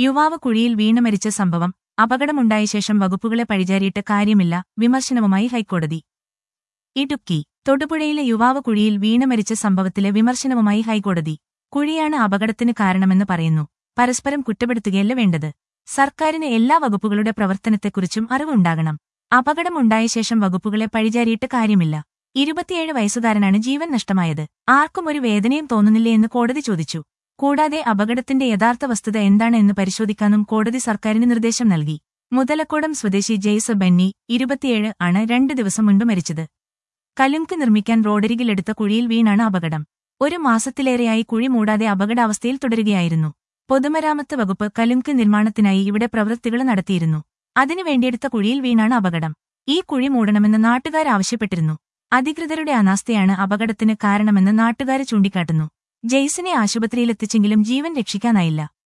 യുവാവ് കുഴിയിൽ വീണ് മരിച്ച സംഭവം അപകടമുണ്ടായ ശേഷം വകുപ്പുകളെ പഴിചാരിയിട്ട് കാര്യമില്ല വിമർശനവുമായി ഹൈക്കോടതി ഇടുക്കി തൊടുപുഴയിലെ യുവാവ് കുഴിയിൽ വീണ് മരിച്ച സംഭവത്തിലെ വിമർശനവുമായി ഹൈക്കോടതി കുഴിയാണ് അപകടത്തിന് കാരണമെന്ന് പറയുന്നു പരസ്പരം കുറ്റപ്പെടുത്തുകയല്ല വേണ്ടത് സർക്കാരിന് എല്ലാ വകുപ്പുകളുടെ പ്രവർത്തനത്തെക്കുറിച്ചും അറിവുണ്ടാകണം അപകടമുണ്ടായ ശേഷം വകുപ്പുകളെ പഴിചാരിയിട്ട് കാര്യമില്ല ഇരുപത്തിയേഴ് വയസ്സുകാരനാണ് ജീവൻ നഷ്ടമായത് ആർക്കും ഒരു വേദനയും തോന്നുന്നില്ലേ എന്ന് കോടതി ചോദിച്ചു കൂടാതെ അപകടത്തിന്റെ യഥാർത്ഥ വസ്തുത എന്താണ് എന്ന് പരിശോധിക്കാനും കോടതി സർക്കാരിന് നിർദ്ദേശം നൽകി മുതലക്കോടം സ്വദേശി ജെയ്സ് ബെന്നി ഇരുപത്തിയേഴ് ആണ് രണ്ട് ദിവസം മുൻപ് മരിച്ചത് കലുങ്ക് നിർമ്മിക്കാൻ റോഡരികിലെടുത്ത കുഴിയിൽ വീണാണ് അപകടം ഒരു മാസത്തിലേറെയായി കുഴി മൂടാതെ അപകടാവസ്ഥയിൽ തുടരുകയായിരുന്നു പൊതുമരാമത്ത് വകുപ്പ് കലുങ്ക് നിർമ്മാണത്തിനായി ഇവിടെ പ്രവൃത്തികൾ നടത്തിയിരുന്നു അതിനു വേണ്ടിയെടുത്ത കുഴിയിൽ വീണാണ് അപകടം ഈ കുഴി മൂടണമെന്ന് നാട്ടുകാർ ആവശ്യപ്പെട്ടിരുന്നു അധികൃതരുടെ അനാസ്ഥയാണ് അപകടത്തിന് കാരണമെന്ന് നാട്ടുകാർ ചൂണ്ടിക്കാട്ടുന്നു ജെയ്സിനെ ആശുപത്രിയിലെത്തിച്ചെങ്കിലും ജീവൻ രക്ഷിക്കാനായില്ല